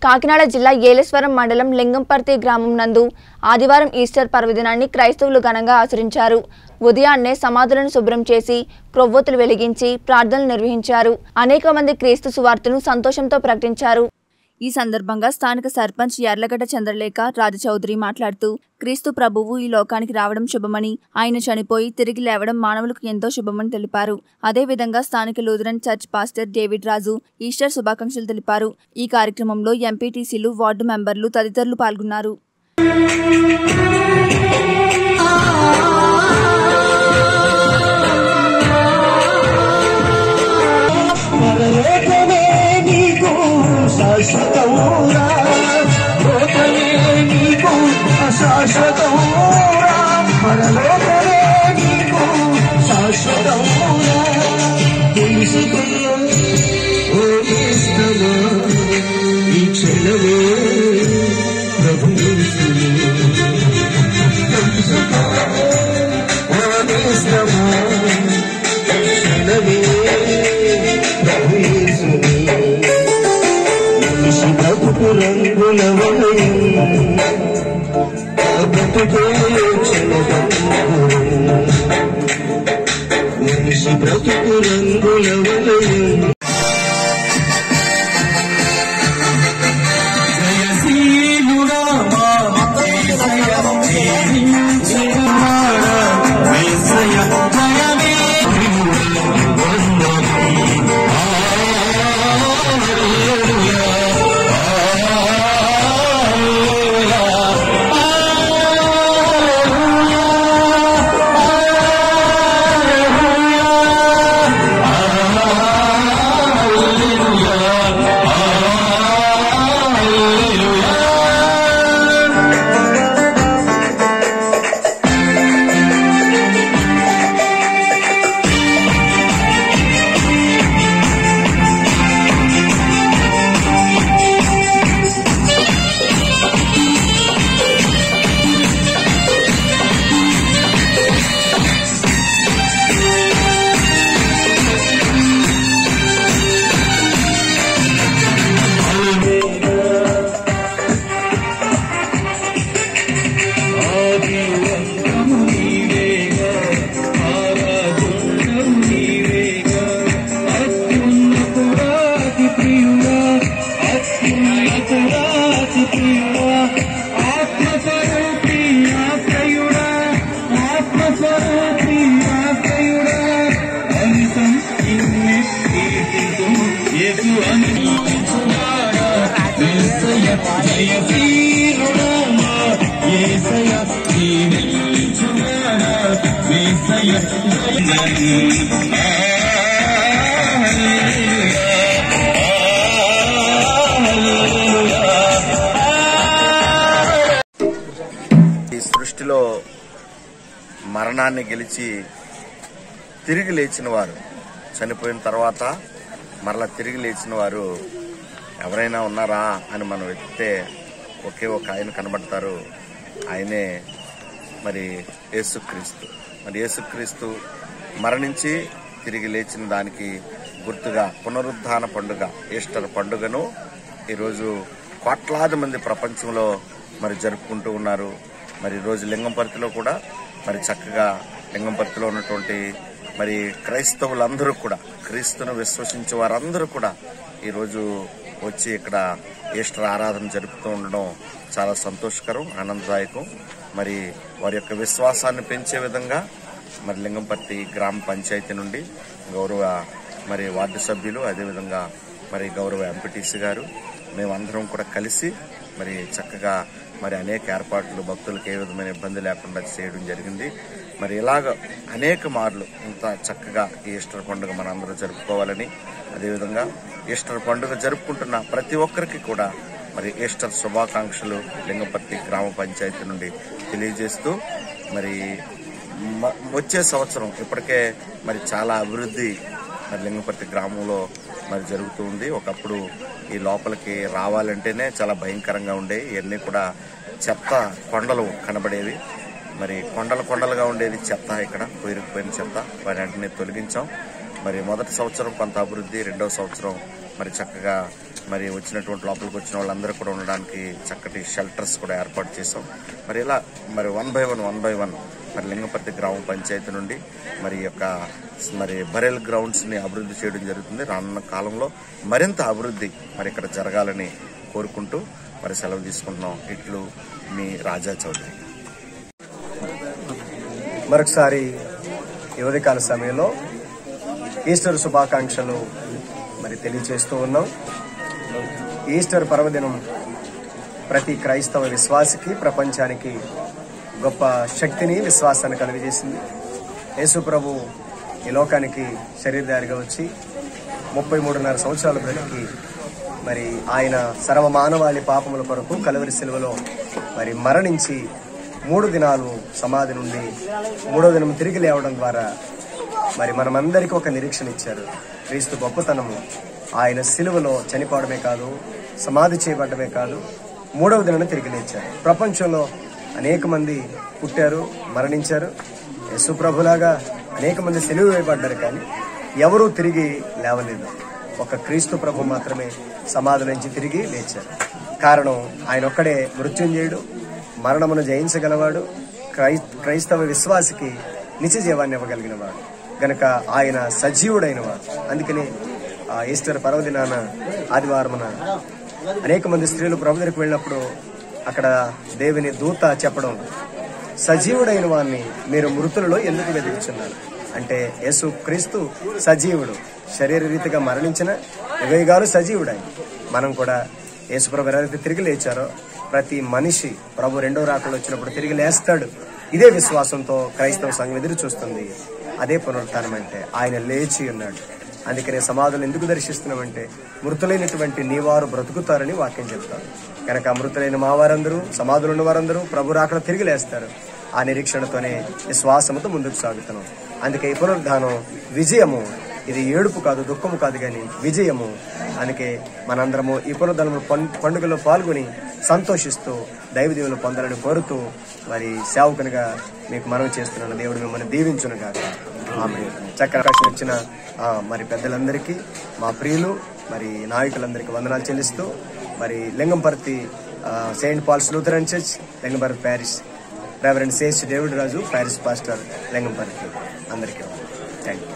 కాకినాడ జిల్లా ఏలేశ్వరం మండలం లింగంపర్తి గ్రామం నందు ఆదివారం ఈస్టర్ పర్వదినాన్ని క్రైస్తవులు ఘనంగా ఆచరించారు ఉదయాన్నే సమాధులను శుభ్రం చేసి క్రొవ్వొత్తులు వెలిగించి ప్రార్థనలు నిర్వహించారు అనేక మంది క్రీస్తు సువార్తను సంతోషంతో ప్రకటించారు ఈ సందర్భంగా స్థానిక సర్పంచ్ యార్లగడ్డ చంద్రలేఖ రాజచౌదరి మాట్లాడుతూ క్రీస్తు ప్రభువు ఈ లోకానికి రావడం శుభమని ఆయన చనిపోయి తిరిగి లేవడం మానవులకు ఎంతో శుభమని తెలిపారు అదేవిధంగా స్థానిక Lutheran church pastor David Raju Easter శుభాకాంక్షలు తెలిపారు ఈ కార్యక్రమంలో ఎంపీటీసీలు వార్డు మెంబర్లు తదితరులు పాల్గొన్నారు పరలోకమే నీకు శాశ్వతమురా లోకమే నీకు అశాశ్వతమురా పరలోకమే నీకు శాశ్వతమురా తెలుసుకున్నా ఓ ఇష్టమా ఈ క్షణమే ప్రభు తెలుసుకో ఓ ఇష్టమా క్షణమే మనిషి బ్రతుకు రంగుల వలయం బ్రతుకే క్షణభంగురం మనిషి బ్రతుకు రంగుల వలయం జయశీలుడా మా యేసయ్య, జయించినాడా, యేసయ్య, జయమే ఈ సృష్టిలో మరణాన్ని గెలిచి తిరిగి లేచిన వారు చనిపోయిన తర్వాత మరలా తిరిగి లేచిన వారు ఎవరైనా ఉన్నారా అని మనం వెతికితే ఒకే ఒక ఆయన కనబడతారు ఆయనే మరి యేసుక్రీస్తు మరి యేసుక్రీస్తు మరణించి తిరిగి లేచిన దానికి గుర్తుగా పునరుద్ధాన పండుగ ఈస్టర్ పండుగను ఈరోజు కోట్లాది మంది ప్రపంచంలో మరి జరుపుకుంటూ ఉన్నారు మరి ఈరోజు లింగంపర్తిలో కూడా మరి చక్కగా లింగంపర్తిలో ఉన్నటువంటి మరి క్రైస్తవులందరూ కూడా క్రీస్తును విశ్వసించే వారందరూ కూడా ఈరోజు వచ్చి ఇక్కడ ఈస్టర్ ఆరాధన జరుపుతూ ఉండడం చాలా సంతోషకరం ఆనందదాయకం మరి వారి యొక్క విశ్వాసాన్ని పెంచే విధంగా మరి లింగంపర్తి గ్రామ పంచాయతీ నుండి గౌరవ మరి వార్డు సభ్యులు అదేవిధంగా మరి గౌరవ ఎంపీటీసీ గారు మేమందరం కూడా కలిసి మరి చక్కగా మరి అనేక ఏర్పాట్లు భక్తులకు ఏ విధమైన ఇబ్బంది లేకుండా చేయడం జరిగింది మరి ఇలాగ అనేక మార్లు ఇంత చక్కగా ఈ ఈస్టర్ పండుగ మనందరం జరుపుకోవాలని అదేవిధంగా ఈస్టర్ పండుగ జరుపుకుంటున్న ప్రతి ఒక్కరికి కూడా మరి ఈస్టర్ శుభాకాంక్షలు లింగపర్తి గ్రామ పంచాయతీ నుండి తెలియజేస్తూ మరి మ- వచ్చే సంవత్సరం ఇప్పటికే మరి చాలా అభివృద్ధి మరి లింగపర్తి గ్రామంలో మరి జరుగుతూ ఉంది ఒకప్పుడు ఈ లోపలికి రావాలంటేనే చాలా భయంకరంగా ఉండేవి ఇవన్నీ కూడా చెత్త కొండలు కనబడేవి మరి కొండలు కొండలుగా ఉండేది చెత్త ఇక్కడ పోయిరుకుపోయిన చెత్త వాటిని తొలగించాం మరి మొదటి సంవత్సరం కొంత అభివృద్ధి రెండవ సంవత్సరం మరి చక్కగా మరి వచ్చినటువంటి లోపలికి వచ్చిన వాళ్ళందరూ కూడా ఉండడానికి చక్కటి షెల్టర్స్ కూడా ఏర్పాటు చేసాం మరి ఇలా మరి one by one one by one మరి లింగపర్తి గ్రామ పంచాయతీ నుండి మరి ఈ యొక్క మరి బరెల్ గ్రౌండ్స్ని అభివృద్ధి చేయడం జరుగుతుంది రానున్న కాలంలో మరింత అభివృద్ధి మరి ఇక్కడ జరగాలని కోరుకుంటూ మరి సెలవు తీసుకుంటున్నాం ఇట్లు మీ రాజా చౌదరి మరొకసారి ఈ ఉదయకాల సమయంలో ఈస్టర్ శుభాకాంక్షలు మరి తెలియజేస్తూ ఉన్నాం ఈస్టర్ పర్వదినం ప్రతి క్రైస్తవ విశ్వాసికి ప్రపంచానికి గొప్ప శక్తిని విశ్వాసాన్ని కలుగజేసింది యేసు ప్రభు ఈ లోకానికి శరీరధారిగా వచ్చి ముప్పై మూడున్నర సంవత్సరాల బ్రతికి మరి ఆయన సర్వ మానవాళి పాపముల కొరకు కలవరి సెలవులో మరి మరణించి మూడు దినాలు సమాధి నుండి మూడో దినం తిరిగి లేవడం ద్వారా మరి మనమందరికీ ఒక నిరీక్షణ ఇచ్చారు క్రీస్తు గొప్పతనము ఆయన సిలువలో చనిపోవడమే కాదు సమాధి చేయబడమే కాదు మూడవ దినాన్ని తిరిగి లేచారు ప్రపంచంలో అనేక మంది పుట్టారు మరణించారు యేసు ప్రభులాగా అనేక మంది సెలువు వేయబడ్డారు కానీ ఎవరూ తిరిగి లేవలేదు ఒక క్రీస్తు ప్రభు మాత్రమే సమాధి నుంచి తిరిగి లేచారు కారణం ఆయన ఒక్కడే మృత్యుంజయుడు మరణమును జయించగలవాడు క్రై క్రైస్తవ విశ్వాసికి నిత్య జీవాన్ని ఇవ్వగలిగిన వాడు గనక ఆయన సజీవుడైన వాడు అందుకని ఆ ఈస్టర్ పర్వదినాన ఆదివారమున అనేక మంది స్త్రీలు ప్రభు దగ్గరికి వెళ్ళినప్పుడు అక్కడ దేవుని దూత చెప్పడం సజీవుడైన వారిని మీరు మృతులలో ఎందుకు వెతుకుచున్నారు అంటే యేసు క్రీస్తు సజీవుడు శరీర రీతిగా మరణించిన యుగయుగాలు సజీవుడై మనం కూడా యేసు ప్రభు ఎవరైతే తిరిగి లేచారో ప్రతి మనిషి ప్రభు రెండో రాకలు వచ్చినప్పుడు తిరిగి లేస్తాడు ఇదే విశ్వాసంతో క్రైస్తవ సంఘం ఎదురు చూస్తుంది అదే పునరుత్థానం అంటే ఆయన లేచి ఉన్నాడు అందుకనే సమాధులు ఎందుకు దర్శిస్తున్నామంటే మృతులైనటువంటి నీవారు బ్రతుకుతారని వాక్యం చెప్తారు కనుక మృతులైన మా వారందరూ సమాధులు ఉన్న వారందరూ ప్రభు రాకడ తిరిగి లేస్తారు ఆ నిరీక్షణతోనే విశ్వాసముతో ముందుకు సాగుతున్నాం అందుకే ఈ పునరుద్ధానం విజయము ఇది ఏడుపు కాదు దుఃఖము కాదు కానీ విజయము అందుకే మనందరము ఈ పునరుద్ధానం పండుగలో పాల్గొని సంతోషిస్తూ దైవదేవులు పొందాలని కోరుతూ మరి సేవకునిగా మీకు మనవి చేస్తున్నాను దేవుడు మిమ్మల్ని దీవించును కాక ఆమె చక్కని అవకాశం ఇచ్చిన ఆ, మరి పెద్దలందరికీ మా ప్రియులు మరి నాయకులందరికీ వందనాలు చెల్లిస్తూ మరి లింగంపర్తి ఆ, saint Paul's Lutheran church Lingamparthi parish reverend సేస్ David Raju parish pastor Lingamparthi అందరికీ థ్యాంక్ యూ